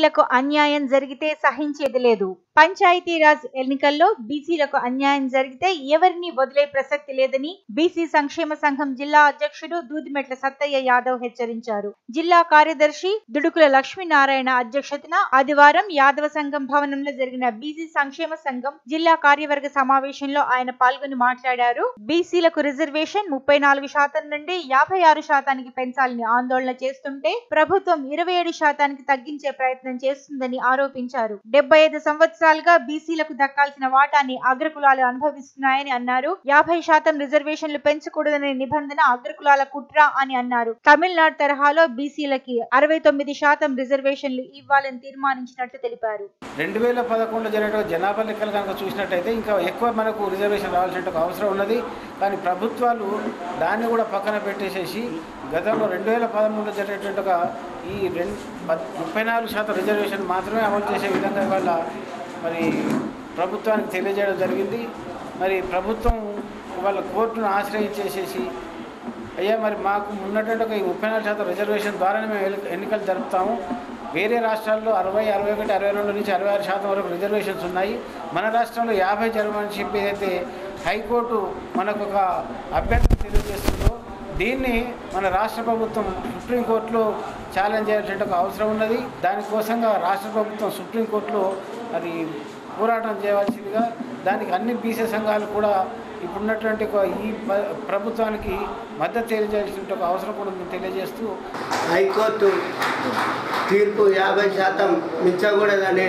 బీసీలకు అన్యాయం జరిగితే సహించేది లేదు పంచాయతీరాజ్ ఎన్నికల్లో బీసీలకు అన్యాయం జరిగితే ఎవరిని వదిలే ప్రసక్తి లేదని బీసీ సంక్షేమ సంఘం జిల్లా అధ్యక్షుడు దూదిమెట్ల సత్తయ్య యాదవ్ హెచ్చరించారు జిల్లా కార్యదర్శి దుడుకుల లక్ష్మీనారాయణ అధ్యక్షతన ఆదివారం యాదవ సంఘం భవనంలో జరిగిన బీసీ సంక్షేమ సంఘం జిల్లా కార్యవర్గ సమావేశంలో ఆయన పాల్గొని మాట్లాడారు బీసీలకు రిజర్వేషన్ ముప్పై నాలుగు శాతం నుండి యాభై ఆరు శాతానికి పెంచాలని ఆందోళన చేస్తుంటే ప్రభుత్వం ఇరవై ఏడు శాతానికి తగ్గించే ప్రయత్నం చేస్తుందని ఆరోపించారు డెబ్బై ఐదు సంవత్సరాలుగా బీసీలకు దక్కాల్సిన వాటాని అగ్రకులాలు అనుభవిస్తున్నాయని అన్నారు యాభై శాతం రిజర్వేషన్లు పెంచకూడదనే నిబంధన అగ్రకులాల కుట్ర అని అన్నారు తమిళనాడు తరహాలో బీసీలకి అరవై తొమ్మిది శాతం రిజర్వేషన్లు ఇవ్వాలని తీర్మానించినట్లు తెలిపారు రెండు వేల పదకొండులో జరిగిన జనాభా లెక్కలు కనుక చూసినట్టయితే ఇంకా ఎక్కువ మనకు రిజర్వేషన్ రావాల్సిన ఒక అవసరం ఉన్నది కానీ ప్రభుత్వాలు దాన్ని కూడా పక్కన పెట్టేసేసి గతంలో రెండు వేల పదమూడులో జరిగినటువంటి ఒక ఈ రెండు ముప్పై నాలుగు శాతం రిజర్వేషన్ మాత్రమే అమలు చేసే విధంగా వాళ్ళ మరి ప్రభుత్వానికి తెలియజేయడం జరిగింది మరి ప్రభుత్వం వాళ్ళ కోర్టును ఆశ్రయించేసేసి అయ్యా మరి మాకు ఉన్నటువంటి ఒక ఈ ముప్పై నాలుగు శాతం రిజర్వేషన్ ద్వారానే మేము ఎన్నిక- ఎన్నికలు జరుపుతాము వేరే రాష్ట్రాల్లో అరవై అరవై ఒకటి అరవై రెండు నుంచి అరవై ఆరు శాతం వరకు రిజర్వేషన్స్ ఉన్నాయి మన రాష్ట్రంలో యాభై జరగమని చెప్పి ఏదైతే హైకోర్టు మనకు ఒక అభ్యర్థన తెలియజేస్తుందో దీన్ని మన రాష్ట్ర ప్రభుత్వం సుప్రీంకోర్టులో ఛాలెంజ్ చేయాల్సిన ఒక అవసరం ఉన్నది దానికోసంగా రాష్ట్ర ప్రభుత్వం సుప్రీంకోర్టులో మరి పోరాటం చేయవలసిందిగా దానికి అన్ని బీసీ సంఘాలు కూడా ఇప్పుడున్నటువంటి ఒక ఈ ప- ప్రభుత్వానికి మద్దతు తెలియజేయాల్సిన ఒక అవసరం కూడా ఉందని తెలియజేస్తూ హైకోర్టు తీర్పు యాభై శాతం మించకూడదనే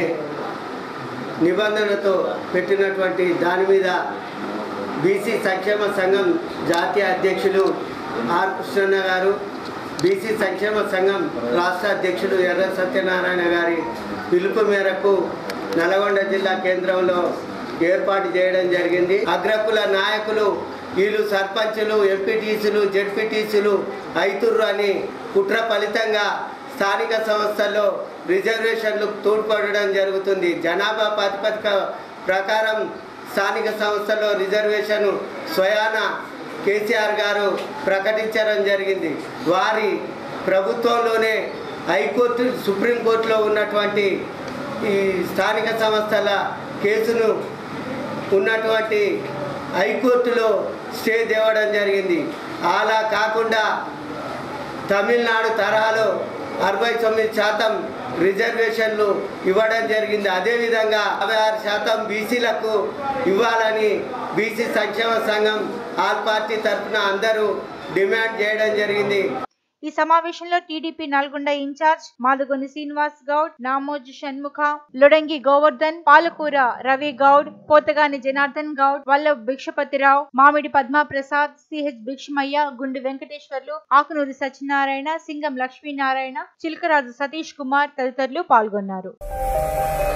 నిబంధనతో పెట్టినటువంటి దాని మీద బీసీ సంక్షేమ సంఘం జాతీయ అధ్యక్షులు ఆర్ కృష్ణన్న గారు బీసీ సంక్షేమ సంఘం రాష్ట్ర అధ్యక్షుడు ఎర్ర సత్యనారాయణ గారి పిలుపు మేరకు నల్గొండ జిల్లా కేంద్రంలో ఏర్పాటు చేయడం జరిగింది అగ్రకుల నాయకులు వీళ్ళు సర్పంచులు ఎంపీటీసీలు జెడ్పీటీసీలు ఐతుర్రు అని కుట్ర ఫలితంగా స్థానిక సంస్థల్లో రిజర్వేషన్లు తోడ్పడడం జరుగుతుంది జనాభా ప్రాతిపదిక ప్రకారం స్థానిక సంస్థల్లో రిజర్వేషన్ స్వయాన కేసీఆర్ గారు ప్రకటించడం జరిగింది వారి ప్రభుత్వంలోనే హైకోర్టు సుప్రీంకోర్టులో ఉన్నటువంటి ఈ స్థానిక సంస్థల కేసును ఉన్నటువంటి హైకోర్టులో స్టే తేవడం జరిగింది అలా కాకుండా తమిళనాడు తరహాలో అరవై తొమ్మిది శాతం రిజర్వేషన్లు ఇవ్వడం జరిగింది అదేవిధంగా యాభై ఆరు శాతం బీసీలకు ఇవ్వాలని బీసీ సంక్షేమ సంఘం ఆల్ పార్టీ తరఫున అందరూ డిమాండ్ చేయడం జరిగింది ఈ సమావేశంలో టీడీపీ నల్గొండ ఇన్ఛార్జ్ మాదుగొని శ్రీనివాస్ గౌడ్ నామోజు షణ్ముఖ లొడంగి గోవర్ధన్ పాలకూర రవి గౌడ్ పోతగాని జనార్దన్ గౌడ్ వల్లభ్ భిక్షపతిరావు మామిడి పద్మా ప్రసాద్ సిహెచ్ భిక్షమయ్య గుండు వెంకటేశ్వర్లు ఆకునూరి సత్యనారాయణ సింగం లక్ష్మీనారాయణ చిలకరాజు సతీష్ కుమార్ తదితరులు పాల్గొన్నారు